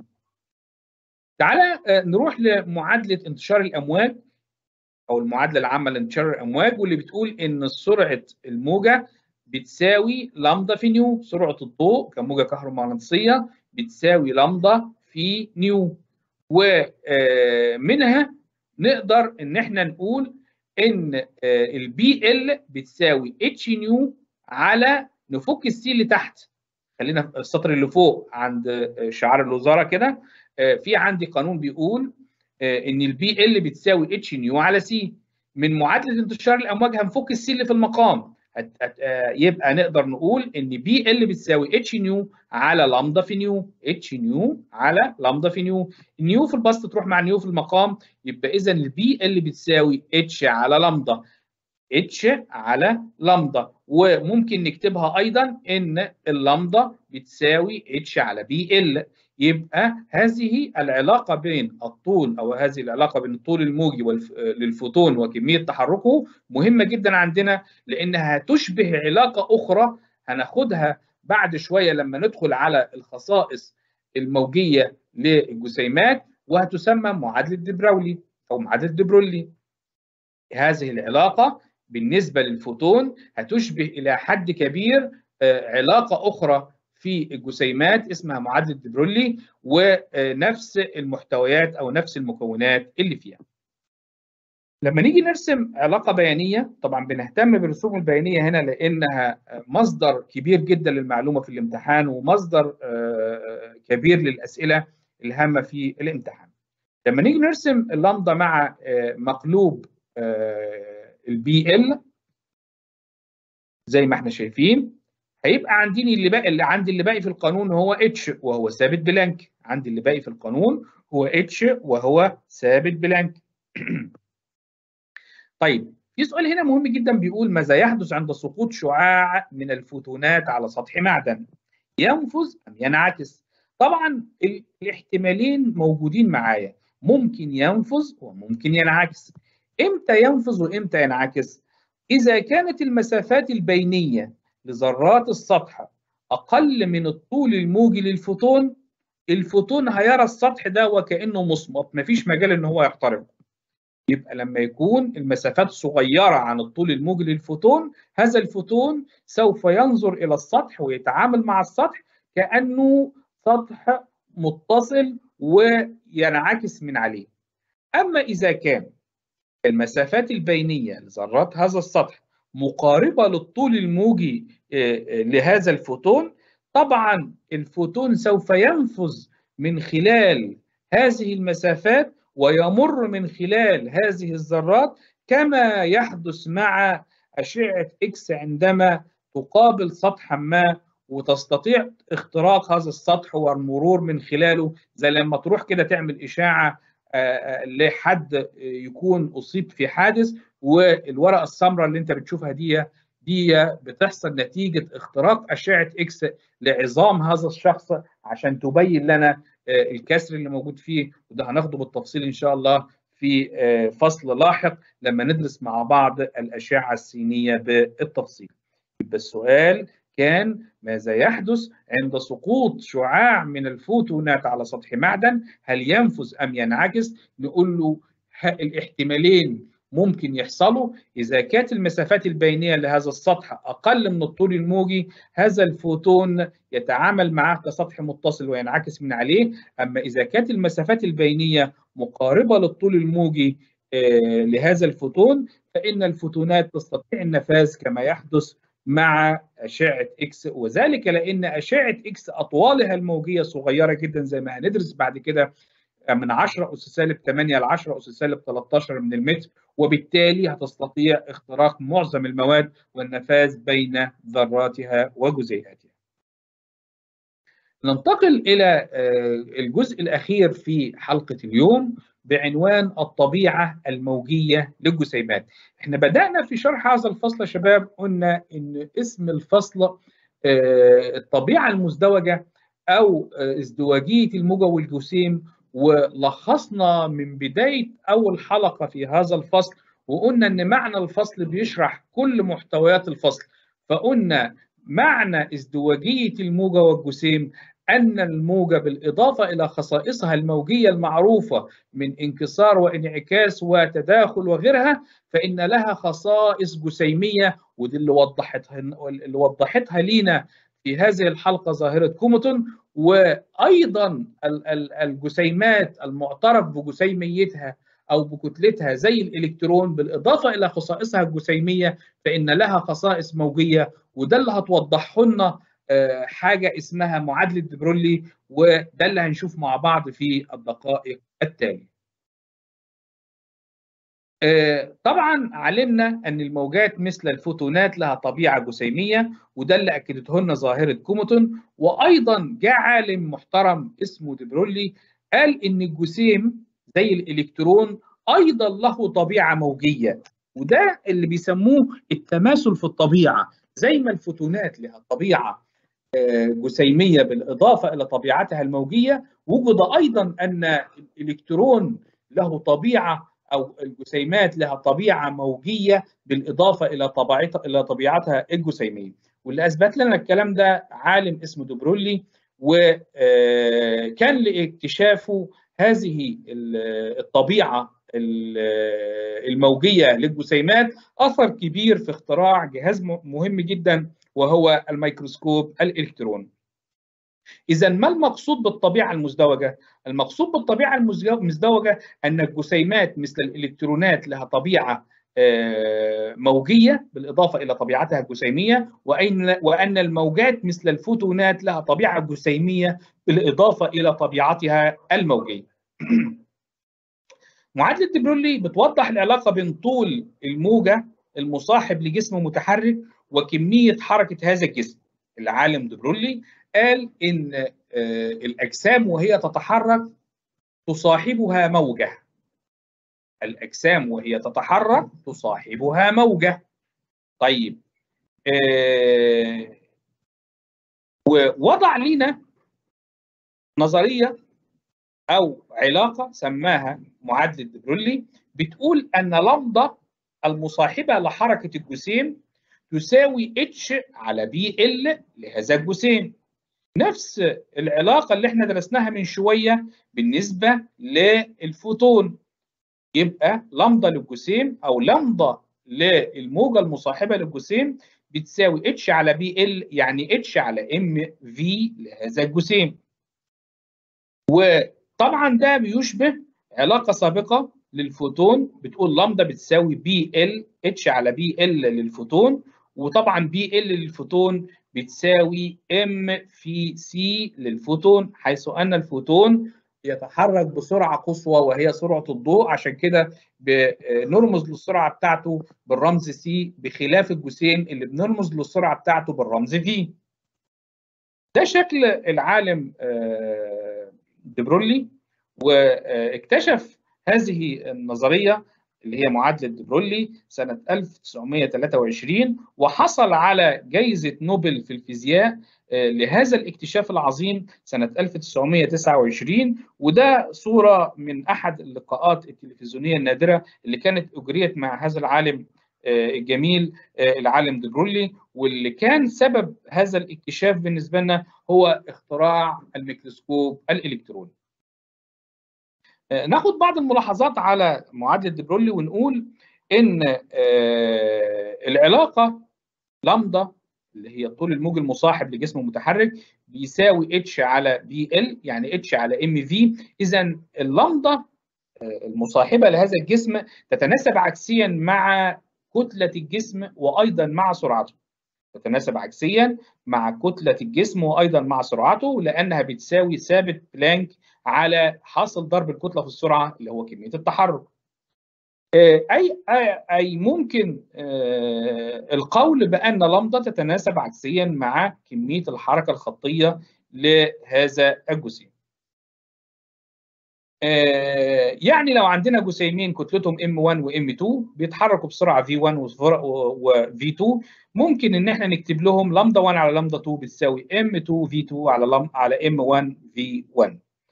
تعالى نروح لمعادله انتشار الامواج او المعادله العامه لانتشار الامواج واللي بتقول ان سرعه الموجه بتساوي لامدا في نيو، سرعه الضوء كموجه كهرومغناطيسيه بتساوي لامدا في نيو. ومنها نقدر ان احنا نقول ان البي ال بتساوي اتش نيو على نفك السي اللي تحت خلينا في السطر اللي فوق عند شعار الوزاره كده في عندي قانون بيقول ان البي ال بتساوي اتش نيو على سي من معادله انتشار الامواج هنفك السي اللي في المقام يبقى نقدر نقول ان بي ال بتساوي اتش نيو على لامدا في نيو اتش نيو على لامدا في نيو نيو في البسط تروح مع نيو في المقام يبقى اذا البي ال بتساوي اتش على لامدا اتش على لامدا وممكن نكتبها ايضا ان اللامدا بتساوي اتش على بي ال يبقى هذه العلاقه بين الطول او هذه العلاقه بين الطول الموجي للفوتون وكميه تحركه مهمه جدا عندنا لانها تشبه علاقه اخرى هناخدها بعد شويه لما ندخل على الخصائص الموجيه للجسيمات وهتسمى معادله دبراولي او معادله دبرولي هذه العلاقه بالنسبه للفوتون هتشبه الى حد كبير علاقه اخرى في الجسيمات اسمها معادله دبرولي ونفس المحتويات او نفس المكونات اللي فيها. لما نيجي نرسم علاقه بيانيه طبعا بنهتم بالرسوم البيانيه هنا لانها مصدر كبير جدا للمعلومه في الامتحان ومصدر كبير للاسئله الهامه في الامتحان. لما نيجي نرسم اللامدا مع مقلوب البي ال زي ما احنا شايفين هيبقى عندي اللي باقي اللي عندي اللي باقي في القانون هو اتش وهو ثابت بلانك عندي اللي باقي في القانون هو اتش وهو ثابت بلانك طيب في سؤال هنا مهم جدا بيقول ماذا يحدث عند سقوط شعاع من الفوتونات على سطح معدن ينفذ ام ينعكس طبعا الاحتمالين موجودين معايا ممكن ينفذ وممكن ينعكس امتى ينفذ وامتى ينعكس اذا كانت المسافات البينيه لذرات السطح اقل من الطول الموجي للفوتون الفوتون هيرى السطح ده وكانه مصمت مفيش مجال ان هو يخترقه يبقى لما يكون المسافات صغيره عن الطول الموجي للفوتون هذا الفوتون سوف ينظر الى السطح ويتعامل مع السطح كانه سطح متصل وينعكس من عليه اما اذا كان المسافات البينيه لذرات هذا السطح مقاربه للطول الموجي لهذا الفوتون طبعا الفوتون سوف ينفذ من خلال هذه المسافات ويمر من خلال هذه الذرات كما يحدث مع اشعه اكس عندما تقابل سطحا ما وتستطيع اختراق هذا السطح والمرور من خلاله زي لما تروح كده تعمل اشاعه لحد يكون اصيب في حادث والورقه السمراء اللي انت بتشوفها دي دي بتحصل نتيجه اختراق اشعه اكس لعظام هذا الشخص عشان تبين لنا الكسر اللي موجود فيه وده هناخده بالتفصيل ان شاء الله في فصل لاحق لما ندرس مع بعض الاشعه السينيه بالتفصيل. يبقى السؤال كان ماذا يحدث عند سقوط شعاع من الفوتونات على سطح معدن هل ينفذ ام ينعكس نقول له الاحتمالين ممكن يحصلوا اذا كانت المسافات البينيه لهذا السطح اقل من الطول الموجي هذا الفوتون يتعامل معه كسطح متصل وينعكس من عليه اما اذا كانت المسافات البينيه مقاربه للطول الموجي لهذا الفوتون فان الفوتونات تستطيع النفاذ كما يحدث مع أشعة إكس وذلك لأن أشعة إكس أطوالها الموجية صغيرة جدا زي ما هندرس بعد كده من 10 أس سالب 8 ل 10 أس سالب 13 من المتر وبالتالي هتستطيع اختراق معظم المواد والنفاذ بين ذراتها وجزيئاتها. ننتقل إلى الجزء الأخير في حلقة اليوم بعنوان الطبيعة الموجية للجسيمات احنا بدأنا في شرح هذا الفصل يا شباب قلنا ان اسم الفصل الطبيعة المزدوجة او ازدواجية الموجة والجسيم ولخصنا من بداية أول حلقة في هذا الفصل وقلنا ان معنى الفصل بيشرح كل محتويات الفصل فقلنا معنى ازدواجية الموجة والجسيم أن الموجة بالإضافة إلى خصائصها الموجية المعروفة من انكسار وانعكاس وتداخل وغيرها فإن لها خصائص جسيمية ودي اللي وضحتها اللي وضحتها لينا في هذه الحلقة ظاهرة كوموتون وأيضا الجسيمات المعترف بجسيميتها او بكتلتها زي الالكترون بالاضافه الى خصائصها الجسيميه فان لها خصائص موجيه وده اللي هتوضحه لنا حاجه اسمها معادله دبرولي وده اللي هنشوف مع بعض في الدقائق التاليه. طبعا علمنا ان الموجات مثل الفوتونات لها طبيعه جسيميه وده اللي اكدته لنا ظاهره كوموتون وايضا جاء عالم محترم اسمه دبرولي قال ان الجسيم زي الالكترون ايضا له طبيعه موجيه وده اللي بيسموه التماثل في الطبيعه زي ما الفوتونات لها طبيعه جسيميه بالاضافه الى طبيعتها الموجيه وجد ايضا ان الالكترون له طبيعه او الجسيمات لها طبيعه موجيه بالاضافه الى طبيعتها الى طبيعتها الجسيميه واللي اثبت لنا الكلام ده عالم اسمه دوبرولي وكان لاكتشافه هذه الطبيعه الموجيه للجسيمات اثر كبير في اختراع جهاز مهم جدا وهو الميكروسكوب الالكتروني. اذا ما المقصود بالطبيعه المزدوجه؟ المقصود بالطبيعه المزدوجه ان الجسيمات مثل الالكترونات لها طبيعه موجيه بالاضافه الى طبيعتها الجسيميه وان وان الموجات مثل الفوتونات لها طبيعه جسيميه بالاضافه الى طبيعتها الموجيه. معادله دبرولي بتوضح العلاقه بين طول الموجه المصاحب لجسم متحرك وكميه حركه هذا الجسم. العالم دبرولي قال ان الاجسام وهي تتحرك تصاحبها موجه الاجسام وهي تتحرك تصاحبها موجه طيب آه ووضع لنا نظريه او علاقه سماها معادله دبرولي بتقول ان لمضه المصاحبه لحركه الجسيم تساوي اتش على بي ال لهذا الجسيم نفس العلاقه اللي احنا درسناها من شويه بالنسبه للفوتون يبقى لمضه للجسيم او لمضه للموجه المصاحبه للجسيم بتساوي اتش على بي ال يعني اتش على ام في لهذا الجسيم وطبعا ده بيشبه علاقه سابقه للفوتون بتقول لمضه بتساوي بي ال اتش على بي ال للفوتون وطبعا بي ال للفوتون بتساوي ام في سي للفوتون حيث ان الفوتون يتحرك بسرعه قصوى وهي سرعه الضوء عشان كده بنرمز للسرعه بتاعته بالرمز سي بخلاف الجسيم اللي بنرمز للسرعه بتاعته بالرمز في ده شكل العالم دبرولي واكتشف هذه النظريه اللي هي معادله دبرولي سنه 1923 وحصل على جائزه نوبل في الفيزياء لهذا الاكتشاف العظيم سنه 1929 وده صوره من احد اللقاءات التلفزيونيه النادره اللي كانت اجريت مع هذا العالم الجميل العالم دبرولي واللي كان سبب هذا الاكتشاف بالنسبه لنا هو اختراع الميكروسكوب الالكتروني. ناخد بعض الملاحظات على معادله دبرولي ونقول ان العلاقه لامدا اللي هي طول الموج المصاحب لجسم متحرك بيساوي اتش على بي ال يعني اتش على ام في اذا اللامدا المصاحبه لهذا الجسم تتناسب عكسيا مع كتله الجسم وايضا مع سرعته تتناسب عكسيا مع كتله الجسم وايضا مع سرعته لانها بتساوي ثابت بلانك على حاصل ضرب الكتله في السرعه اللي هو كميه التحرك. اي اي ممكن القول بان لامدا تتناسب عكسيا مع كميه الحركه الخطيه لهذا الجسيم. يعني لو عندنا جسيمين كتلتهم M1 و M2 بيتحركوا بسرعه V1 و V2 ممكن ان احنا نكتب لهم لامدا 1 على لامدا 2 بتساوي M2 V2 على لم على M1 V1.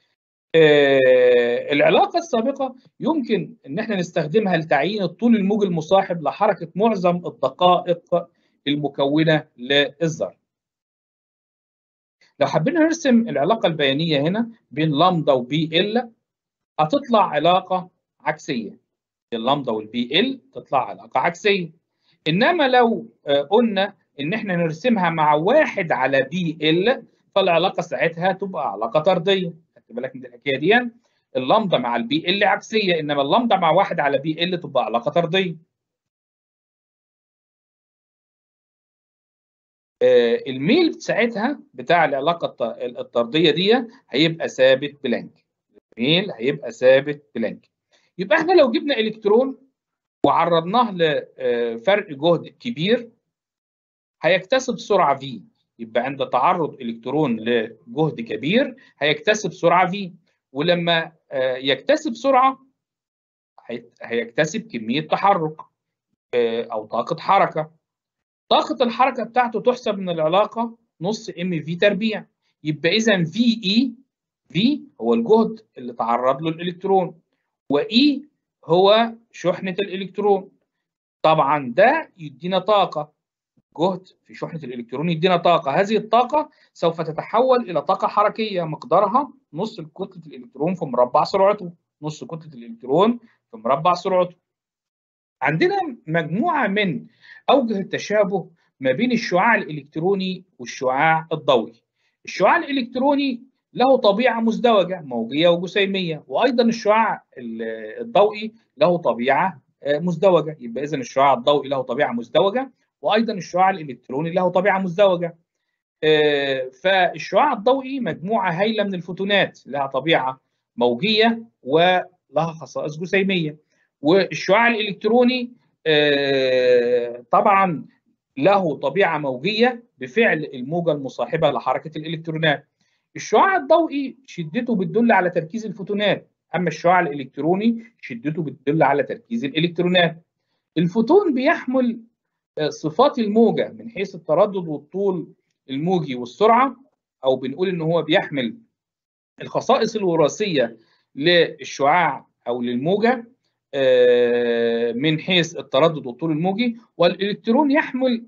العلاقه السابقه يمكن ان احنا نستخدمها لتعيين الطول الموجي المصاحب لحركه معظم الدقائق المكونه للذره. لو حبينا نرسم العلاقه البيانيه هنا بين لامدا وبي ال هتطلع علاقة عكسية اللامدا والبي ال تطلع علاقة عكسية إنما لو قلنا إن إحنا نرسمها مع واحد على بي ال فالعلاقة ساعتها تبقى علاقة طردية خدت بالك من الحكاية دي اللامدا مع البي ال عكسيه انما اللامدا مع واحد على بي ال تبقى علاقه طرديه الميل ساعتها بتاع العلاقه الطرديه دي هيبقى ثابت بلانك الميل هيبقى ثابت بلانك يبقى احنا لو جبنا الكترون وعرضناه لفرق جهد كبير هيكتسب سرعه في يبقى عند تعرض الكترون لجهد كبير هيكتسب سرعه في ولما يكتسب سرعه هيكتسب كميه تحرك او طاقه حركه طاقه الحركه بتاعته تحسب من العلاقه نص ام في تربيع يبقى اذا في اي في هو الجهد اللي تعرض له الالكترون واي هو شحنه الالكترون طبعا ده يدينا طاقه جهد في شحنه الالكترون يدينا طاقه هذه الطاقه سوف تتحول الى طاقه حركيه مقدارها نص كتله الالكترون في مربع سرعته نص كتله الالكترون في مربع سرعته عندنا مجموعه من اوجه التشابه ما بين الشعاع الالكتروني والشعاع الضوئي الشعاع الالكتروني له طبيعه مزدوجه موجيه وجسيميه وايضا الشعاع الضوئي له طبيعه مزدوجه يبقى اذا الشعاع الضوئي له طبيعه مزدوجه وايضا الشعاع الالكتروني له طبيعه مزدوجه فالشعاع الضوئي مجموعه هائله من الفوتونات لها طبيعه موجيه ولها خصائص جسيميه والشعاع الالكتروني طبعا له طبيعه موجيه بفعل الموجه المصاحبه لحركه الالكترونات الشعاع الضوئي شدته بتدل على تركيز الفوتونات اما الشعاع الالكتروني شدته بتدل على تركيز الالكترونات الفوتون بيحمل صفات الموجه من حيث التردد والطول الموجي والسرعه او بنقول ان هو بيحمل الخصائص الوراثيه للشعاع او للموجه من حيث التردد والطول الموجي والالكترون يحمل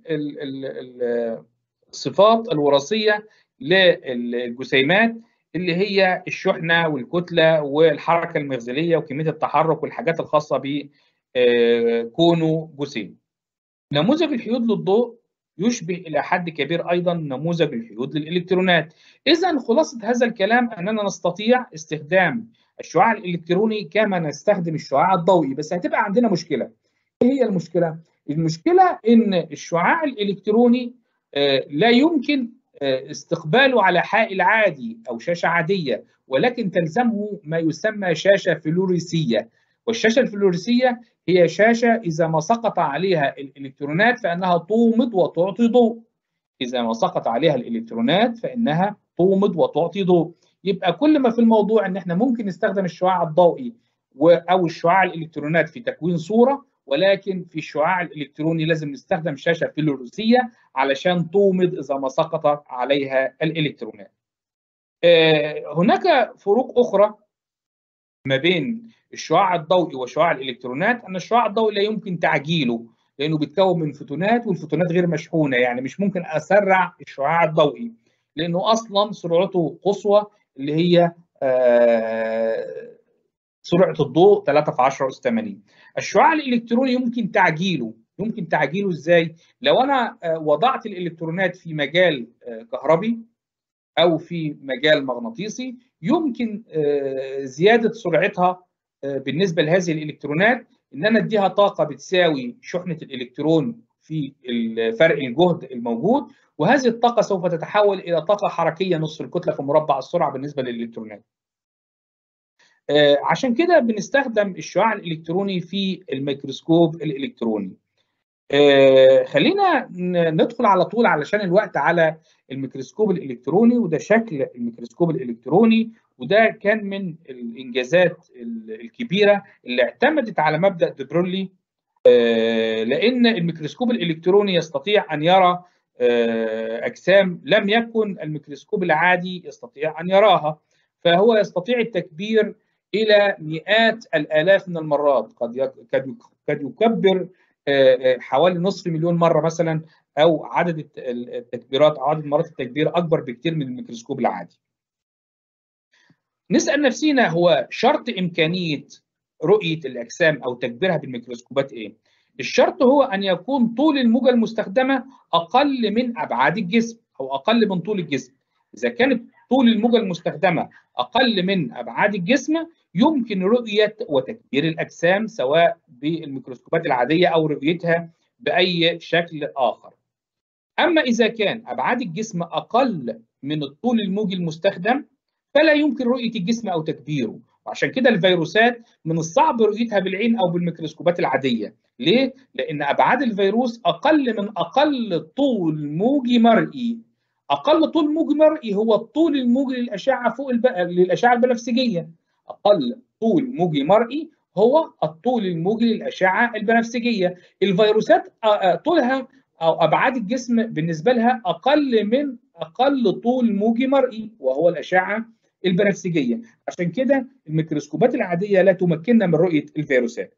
الصفات الوراثيه للجسيمات اللي هي الشحنه والكتله والحركه المغزليه وكميه التحرك والحاجات الخاصه بكونه جسيم. نموذج الحيود للضوء يشبه الى حد كبير ايضا نموذج الحيود للالكترونات. اذا خلاصه هذا الكلام اننا نستطيع استخدام الشعاع الالكتروني كما نستخدم الشعاع الضوئي بس هتبقى عندنا مشكله. ايه هي المشكله؟ المشكله ان الشعاع الالكتروني لا يمكن استقباله على حائل عادي او شاشه عاديه ولكن تلزمه ما يسمى شاشه فلوريسيه والشاشه الفلوريسيه هي شاشه اذا ما سقط عليها الالكترونات فانها تومض وتعطي ضوء اذا ما سقط عليها الالكترونات فانها تومض وتعطي ضوء يبقى كل ما في الموضوع ان احنا ممكن نستخدم الشعاع الضوئي او الشعاع الالكترونات في تكوين صوره ولكن في الشعاع الالكتروني لازم نستخدم شاشه فلوروسيه علشان تومض اذا ما سقط عليها الالكترونات. هناك فروق اخرى ما بين الشعاع الضوئي وشعاع الالكترونات ان الشعاع الضوئي لا يمكن تعجيله لانه بيتكون من فوتونات والفوتونات غير مشحونه يعني مش ممكن اسرع الشعاع الضوئي لانه اصلا سرعته قصوى اللي هي سرعه الضوء 3 في 10 اس 80 الشعاع الالكتروني يمكن تعجيله يمكن تعجيله ازاي لو انا وضعت الالكترونات في مجال كهربي او في مجال مغناطيسي يمكن زياده سرعتها بالنسبه لهذه الالكترونات ان انا اديها طاقه بتساوي شحنه الالكترون في فرق الجهد الموجود وهذه الطاقه سوف تتحول الى طاقه حركيه نصف الكتله في مربع السرعه بالنسبه للالكترونات عشان كده بنستخدم الشعاع الالكتروني في الميكروسكوب الالكتروني خلينا ندخل على طول علشان الوقت على الميكروسكوب الالكتروني وده شكل الميكروسكوب الالكتروني وده كان من الانجازات الكبيره اللي اعتمدت على مبدا دبرولي لان الميكروسكوب الالكتروني يستطيع ان يرى اجسام لم يكن الميكروسكوب العادي يستطيع ان يراها فهو يستطيع التكبير الى مئات الالاف من المرات قد قد يكبر حوالي نصف مليون مره مثلا او عدد التكبيرات او عدد مرات التكبير اكبر بكثير من الميكروسكوب العادي. نسال نفسينا هو شرط امكانيه رؤيه الاجسام او تكبيرها بالميكروسكوبات ايه؟ الشرط هو ان يكون طول الموجه المستخدمه اقل من ابعاد الجسم او اقل من طول الجسم. اذا كانت طول الموجة المستخدمة أقل من أبعاد الجسم يمكن رؤية وتكبير الأجسام سواء بالميكروسكوبات العادية أو رؤيتها بأي شكل آخر. أما إذا كان أبعاد الجسم أقل من الطول الموجي المستخدم فلا يمكن رؤية الجسم أو تكبيره وعشان كده الفيروسات من الصعب رؤيتها بالعين أو بالميكروسكوبات العادية ليه؟ لأن أبعاد الفيروس أقل من أقل طول موجي مرئي أقل طول موجي مرئي هو الطول الموجي للأشعة فوق الب... للأشعة البنفسجية أقل طول موجي مرئي هو الطول الموجي للأشعة البنفسجية الفيروسات طولها أو أبعاد الجسم بالنسبة لها أقل من أقل طول موجي مرئي وهو الأشعة البنفسجية عشان كده الميكروسكوبات العادية لا تمكننا من رؤية الفيروسات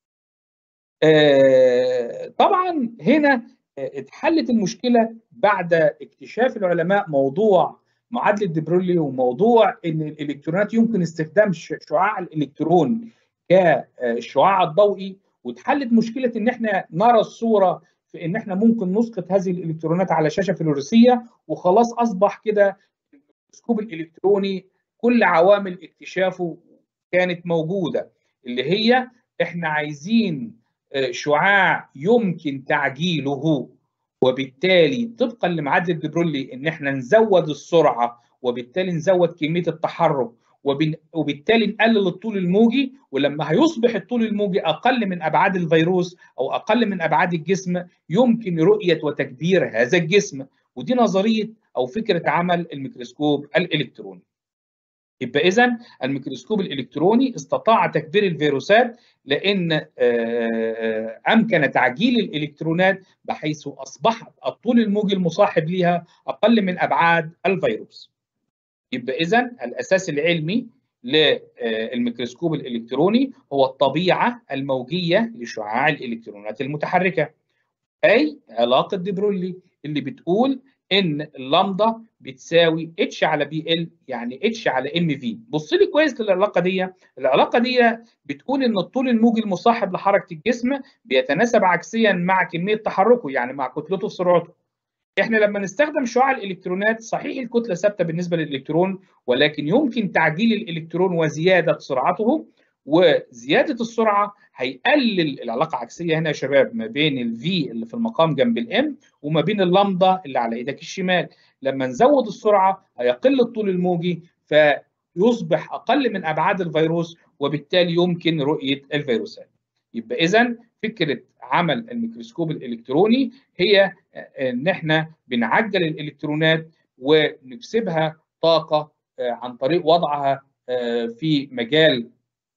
طبعا هنا اتحلت المشكله بعد اكتشاف العلماء موضوع معادله دبرولي وموضوع ان الالكترونات يمكن استخدام شعاع الالكترون كالشعاع الضوئي واتحلت مشكله ان احنا نرى الصوره في ان احنا ممكن نسقط هذه الالكترونات على شاشه فلوريسيه وخلاص اصبح كده الميكروسكوب الالكتروني كل عوامل اكتشافه كانت موجوده اللي هي احنا عايزين شعاع يمكن تعجيله وبالتالي طبقا لمعادله دبرولي ان احنا نزود السرعه وبالتالي نزود كميه التحرك وبالتالي نقلل الطول الموجي ولما هيصبح الطول الموجي اقل من ابعاد الفيروس او اقل من ابعاد الجسم يمكن رؤيه وتكبير هذا الجسم ودي نظريه او فكره عمل الميكروسكوب الالكتروني. يبقى اذا الميكروسكوب الالكتروني استطاع تكبير الفيروسات لان امكن تعجيل الالكترونات بحيث اصبحت الطول الموجي المصاحب لها اقل من ابعاد الفيروس. يبقى اذا الاساس العلمي للميكروسكوب الالكتروني هو الطبيعه الموجيه لشعاع الالكترونات المتحركه. اي علاقه دبرولي اللي بتقول ان اللامدا بتساوي اتش على بي ال يعني اتش على ام في بص لي كويس للعلاقه دي العلاقه دي بتقول ان الطول الموجي المصاحب لحركه الجسم بيتناسب عكسيا مع كميه تحركه يعني مع كتلته وسرعته احنا لما نستخدم شعاع الالكترونات صحيح الكتله ثابته بالنسبه للالكترون ولكن يمكن تعجيل الالكترون وزياده سرعته وزياده السرعه هيقلل العلاقه عكسيه هنا يا شباب ما بين الفي اللي في المقام جنب الام وما بين اللامدا اللي على ايدك الشمال لما نزود السرعه هيقل الطول الموجي فيصبح اقل من ابعاد الفيروس وبالتالي يمكن رؤيه الفيروسات يبقى اذا فكره عمل الميكروسكوب الالكتروني هي ان احنا بنعجل الالكترونات ونكسبها طاقه عن طريق وضعها في مجال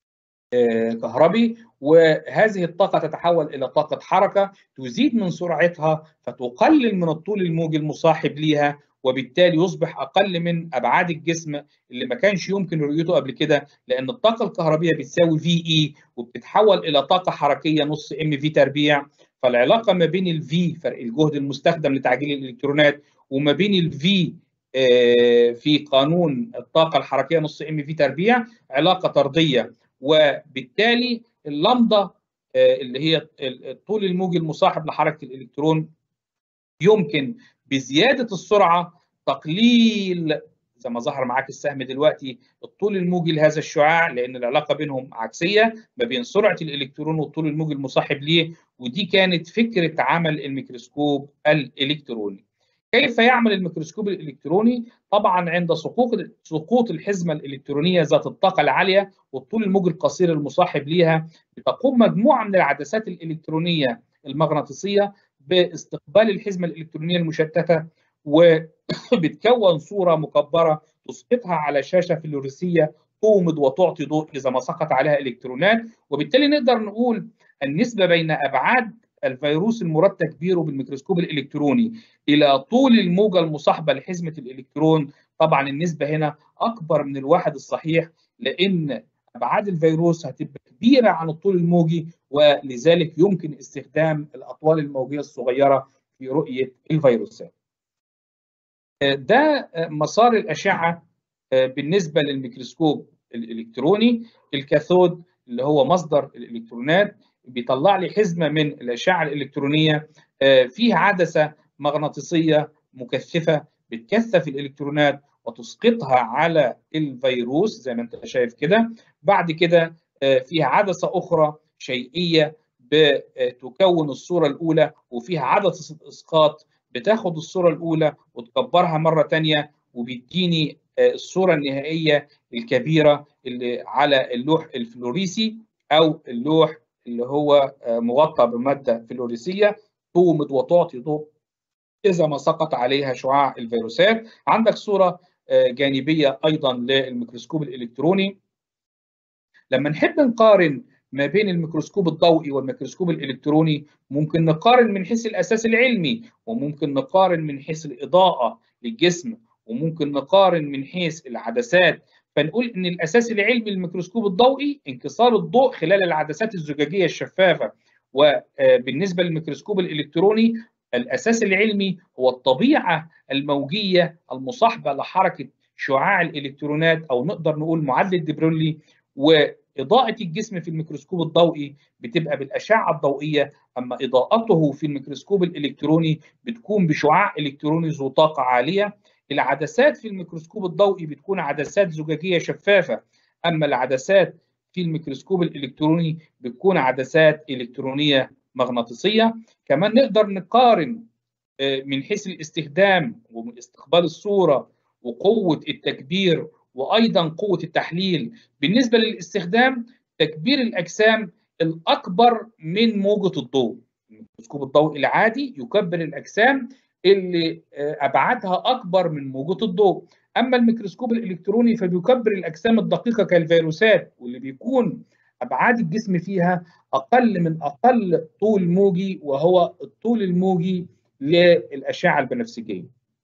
كهربي وهذه الطاقة تتحول إلى طاقة حركة تزيد من سرعتها فتقلل من الطول الموجي المصاحب ليها وبالتالي يصبح أقل من أبعاد الجسم اللي ما كانش يمكن رؤيته قبل كده لأن الطاقة الكهربية بتساوي في إي وبتتحول إلى طاقة حركية نص إم في تربيع فالعلاقة ما بين الفي فرق الجهد المستخدم لتعجيل الإلكترونات وما بين الفي في قانون الطاقة الحركية نص ام في تربيع علاقة طردية وبالتالي اللمضة اللي هي الطول الموجي المصاحب لحركة الإلكترون يمكن بزيادة السرعة تقليل زي ما ظهر معاك السهم دلوقتي الطول الموجي لهذا الشعاع لأن العلاقة بينهم عكسية ما بين سرعة الإلكترون والطول الموجي المصاحب ليه ودي كانت فكرة عمل الميكروسكوب الإلكتروني. كيف يعمل الميكروسكوب الالكتروني؟ طبعا عند سقوط سقوط الحزمه الالكترونيه ذات الطاقه العاليه والطول الموجي القصير المصاحب ليها بتقوم مجموعه من العدسات الالكترونيه المغناطيسيه باستقبال الحزمه الالكترونيه المشتته وبتكون صوره مكبره تسقطها على شاشه فلوريسيه تومض وتعطي ضوء اذا ما سقط عليها الكترونات وبالتالي نقدر نقول النسبه بين ابعاد الفيروس المراد تكبيره بالميكروسكوب الالكتروني الى طول الموجه المصاحبه لحزمه الالكترون طبعا النسبه هنا اكبر من الواحد الصحيح لان ابعاد الفيروس هتبقى كبيره عن الطول الموجي ولذلك يمكن استخدام الاطوال الموجيه الصغيره في رؤيه الفيروسات. ده مسار الاشعه بالنسبه للميكروسكوب الالكتروني الكاثود اللي هو مصدر الالكترونات بيطلع لي حزمه من الاشعه الالكترونيه فيها عدسه مغناطيسيه مكثفه بتكثف الالكترونات وتسقطها على الفيروس زي ما انت شايف كده بعد كده فيها عدسه اخرى شيئيه بتكون الصوره الاولى وفيها عدسه اسقاط بتاخد الصوره الاولى وتكبرها مره ثانيه وبيديني الصوره النهائيه الكبيره اللي على اللوح الفلوريسي او اللوح اللي هو مغطى بماده فلوريسيه تومض وتعطي ضوء اذا ما سقط عليها شعاع الفيروسات عندك صوره جانبيه ايضا للميكروسكوب الالكتروني لما نحب نقارن ما بين الميكروسكوب الضوئي والميكروسكوب الالكتروني ممكن نقارن من حيث الاساس العلمي وممكن نقارن من حيث الاضاءه للجسم وممكن نقارن من حيث العدسات فنقول ان الاساس العلمي للميكروسكوب الضوئي انكسار الضوء خلال العدسات الزجاجيه الشفافه وبالنسبه للميكروسكوب الالكتروني الاساس العلمي هو الطبيعه الموجيه المصاحبه لحركه شعاع الالكترونات او نقدر نقول معادله ديبرولي واضاءه الجسم في الميكروسكوب الضوئي بتبقى بالاشعه الضوئيه اما اضاءته في الميكروسكوب الالكتروني بتكون بشعاع الكتروني ذو طاقه عاليه العدسات في الميكروسكوب الضوئي بتكون عدسات زجاجيه شفافه اما العدسات في الميكروسكوب الالكتروني بتكون عدسات الكترونيه مغناطيسيه كمان نقدر نقارن من حيث الاستخدام واستقبال الصوره وقوه التكبير وايضا قوه التحليل بالنسبه للاستخدام تكبير الاجسام الاكبر من موجه الضوء الميكروسكوب الضوئي العادي يكبر الاجسام اللي ابعادها اكبر من موجه الضوء اما الميكروسكوب الالكتروني فبيكبر الاجسام الدقيقه كالفيروسات واللي بيكون ابعاد الجسم فيها اقل من اقل طول موجي وهو الطول الموجي للاشعه البنفسجيه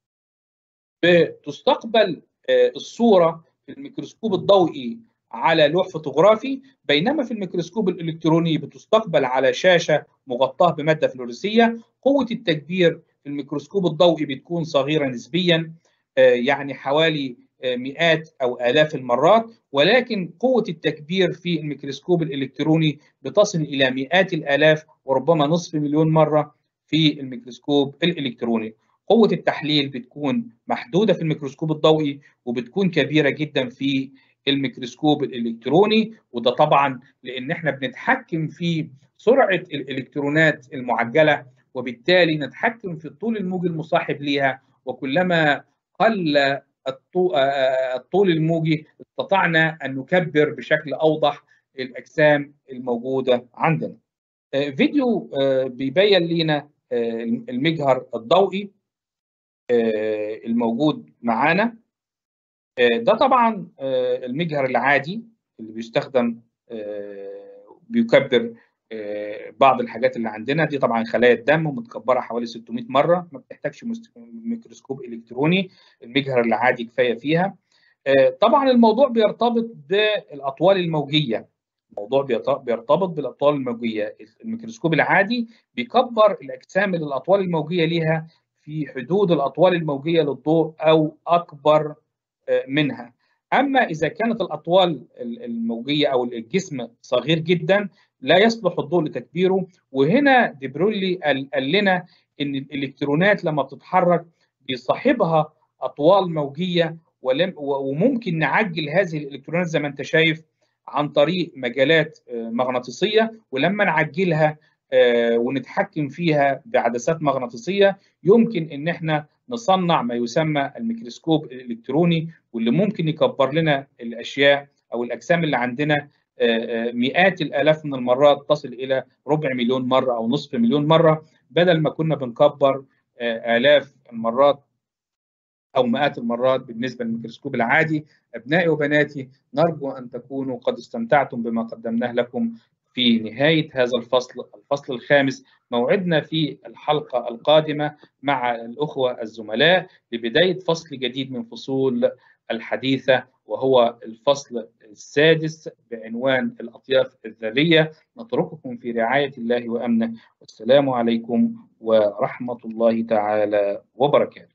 بتستقبل الصوره في الميكروسكوب الضوئي على لوح فوتوغرافي بينما في الميكروسكوب الالكتروني بتستقبل على شاشه مغطاه بماده فلوريسيه قوه التكبير في الميكروسكوب الضوئي بتكون صغيره نسبيا يعني حوالي مئات او الاف المرات ولكن قوه التكبير في الميكروسكوب الالكتروني بتصل الى مئات الالاف وربما نصف مليون مره في الميكروسكوب الالكتروني قوه التحليل بتكون محدوده في الميكروسكوب الضوئي وبتكون كبيره جدا في الميكروسكوب الالكتروني وده طبعا لان احنا بنتحكم في سرعه الالكترونات المعجله وبالتالي نتحكم في الطول الموجي المصاحب ليها وكلما قل الطول الموجي استطعنا ان نكبر بشكل اوضح الاجسام الموجوده عندنا. فيديو بيبين لنا المجهر الضوئي الموجود معانا ده طبعا المجهر العادي اللي بيستخدم بيكبر بعض الحاجات اللي عندنا دي طبعا خلايا الدم متكبره حوالي 600 مره ما بتحتاجش ميكروسكوب الكتروني المجهر العادي كفايه فيها طبعا الموضوع بيرتبط بالاطوال الموجيه الموضوع بيرتبط بالاطوال الموجيه الميكروسكوب العادي بيكبر الاجسام اللي الاطوال الموجيه ليها في حدود الاطوال الموجيه للضوء او اكبر منها اما اذا كانت الاطوال الموجيه او الجسم صغير جدا لا يصلح الضوء لتكبيره وهنا ديبرولي قال لنا ان الالكترونات لما بتتحرك بيصاحبها اطوال موجيه ولم وممكن نعجل هذه الالكترونات زي ما انت شايف عن طريق مجالات مغناطيسيه ولما نعجلها ونتحكم فيها بعدسات مغناطيسيه يمكن ان احنا نصنع ما يسمى الميكروسكوب الالكتروني واللي ممكن يكبر لنا الاشياء او الاجسام اللي عندنا مئات الالاف من المرات تصل الى ربع مليون مره او نصف مليون مره بدل ما كنا بنكبر الاف المرات او مئات المرات بالنسبه للميكروسكوب العادي ابنائي وبناتي نرجو ان تكونوا قد استمتعتم بما قدمناه لكم في نهايه هذا الفصل الفصل الخامس موعدنا في الحلقه القادمه مع الاخوه الزملاء لبدايه فصل جديد من فصول الحديثه وهو الفصل السادس بعنوان الاطياف الذريه نترككم في رعايه الله وامنه والسلام عليكم ورحمه الله تعالى وبركاته